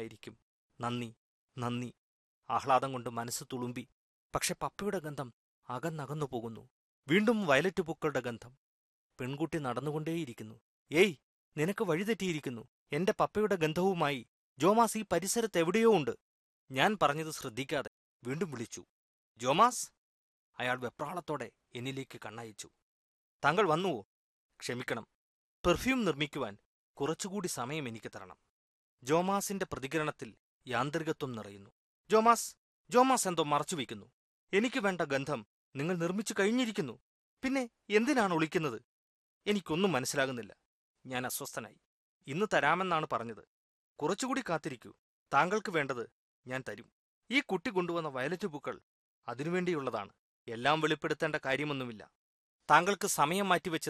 ആയിരിക്കും നന്ദി നന്ദി ആഹ്ലാദം കൊണ്ട് മനസ്സ് തുളുമ്പി പക്ഷെ പപ്പയുടെ ഗന്ധം അകന്നകന്നു പോകുന്നു വീണ്ടും വയലറ്റ് പൂക്കളുടെ ഗന്ധം പെൺകുട്ടി നടന്നുകൊണ്ടേയിരിക്കുന്നു ഏയ് നിനക്ക് വഴിതെറ്റിയിരിക്കുന്നു എന്റെ പപ്പയുടെ ഗന്ധവുമായി ജോമാസ് ഈ പരിസരത്ത് എവിടെയോ ഉണ്ട് ഞാൻ പറഞ്ഞത് ശ്രദ്ധിക്കാതെ വീണ്ടും വിളിച്ചു ജോമാസ് അയാൾ വെപ്രാളത്തോടെ എന്നിലേക്ക് കണ്ണയച്ചു താങ്കൾ വന്നുവോ ക്ഷമിക്കണം പെർഫ്യൂം നിർമ്മിക്കുവാൻ കുറച്ചുകൂടി സമയം എനിക്ക് തരണം ജോമാസിന്റെ പ്രതികരണത്തിൽ യാന്ത്രികത്വം നിറയുന്നു ജോമാസ് ജോമാസ് എന്തോ മറച്ചുവെക്കുന്നു എനിക്ക് വേണ്ട ഗന്ധം നിങ്ങൾ നിർമ്മിച്ചു കഴിഞ്ഞിരിക്കുന്നു പിന്നെ എന്തിനാണ് ഒളിക്കുന്നത് എനിക്കൊന്നും മനസ്സിലാകുന്നില്ല ഞാൻ അസ്വസ്ഥനായി ഇന്ന് തരാമെന്നാണ് പറഞ്ഞത് കുറച്ചുകൂടി കാത്തിരിക്കൂ താങ്കൾക്ക് വേണ്ടത് ഞാൻ തരും ഈ കുട്ടി കൊണ്ടുവന്ന വയലറ്റ് പൂക്കൾ അതിനുവേണ്ടിയുള്ളതാണ് എല്ലാം വെളിപ്പെടുത്തേണ്ട കാര്യമൊന്നുമില്ല താങ്കൾക്ക് സമയം മാറ്റിവെച്ച്